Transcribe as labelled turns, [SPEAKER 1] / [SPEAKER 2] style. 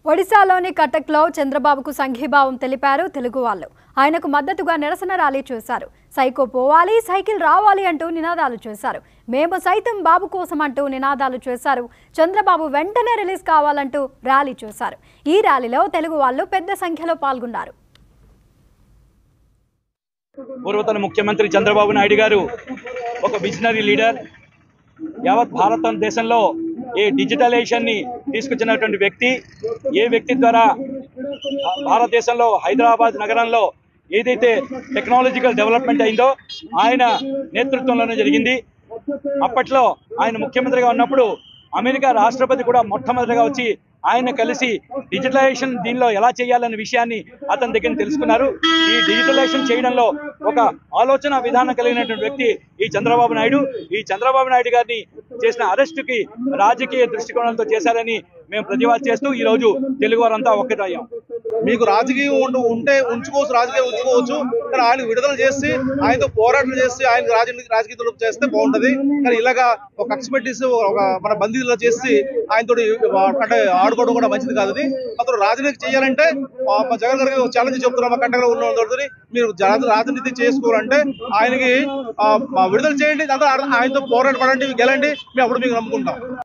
[SPEAKER 1] ఒడిశాలోని కటక్లో చంద్రబాబుకు సంఘీభావం తెలిపారు తెలుగు వాళ్ళు ఆయనకు మద్దతుగా నిరసన ర్యాలీ చేశారు సైకో పోవాలి సైకిల్ రావాలి అంటూ నినాదాలు చేశారు మేము సైతం బాబు కోసం అంటూ నినాదాలు చేశారు చంద్రబాబు వెంటనే రిలీజ్ కావాలంటూ ర్యాలీ చేశారు ఈ ర్యాలీలో తెలుగు వాళ్ళు పెద్ద సంఖ్యలో పాల్గొన్నారు
[SPEAKER 2] పూర్వతన ముఖ్యమంత్రి చంద్రబాబు నాయుడు గారు ఒక విజనరీ లీడర్ యావత్ భారతదేశంలో ఏ డిజిటలైజేషన్ ని తీసుకొచ్చినటువంటి వ్యక్తి ఏ వ్యక్తి ద్వారా భారతదేశంలో హైదరాబాద్ నగరంలో ఏదైతే టెక్నాలజికల్ డెవలప్మెంట్ అయిందో ఆయన నేతృత్వంలోనే జరిగింది అప్పట్లో ఆయన ముఖ్యమంత్రిగా ఉన్నప్పుడు అమెరికా రాష్ట్రపతి కూడా మొట్టమొదటిగా వచ్చి ఆయన కలిసి డిజిటలైజేషన్ దీనిలో ఎలా చేయాలనే విషయాన్ని అతని దగ్గర తెలుసుకున్నారు ఈ డిజిటలైజేషన్ చేయడంలో ఒక ఆలోచన విధానం కలిగినటువంటి వ్యక్తి ఈ చంద్రబాబు నాయుడు ఈ చంద్రబాబు నాయుడు గారిని చేసిన అరెస్టుకి రాజకీయ దృష్టికోణంతో చేశారని మేము ప్రతివాదం చేస్తూ ఈ రోజు తెలుగు వారంతా ఒక్కటయ్యాం
[SPEAKER 3] మీకు రాజకీయం ఉండు ఉంటే ఉంచుకోవచ్చు రాజకీయం ఉంచుకోవచ్చు కానీ ఆయన విడుదల చేసి ఆయనతో పోరాటం చేసి ఆయన రాజకీయ రాజకీయాలు చేస్తే బాగుంటది కానీ ఇలాగా ఒక కక్ష పెట్టేసి ఒక మన బందీలో చేసి ఆయనతో అంటే ఆడుకోవడం కూడా మంచిది కాదు అది అతను రాజనీతి చేయాలంటే ఆ, మా జగన్ గారికి ఒక ఛాలెంజ్ చెప్తున్నాం మా కట్టగా ఉన్న వాళ్ళతోటి మీరు జా- రాజనీతి చేసుకోవాలంటే ఆయనకి ఆ, మా విడుదల చేయండి దాంతో ఆయనతో పోరాట పడండి గెలండి మేము అప్పుడు మీకు నమ్ముకుంటాం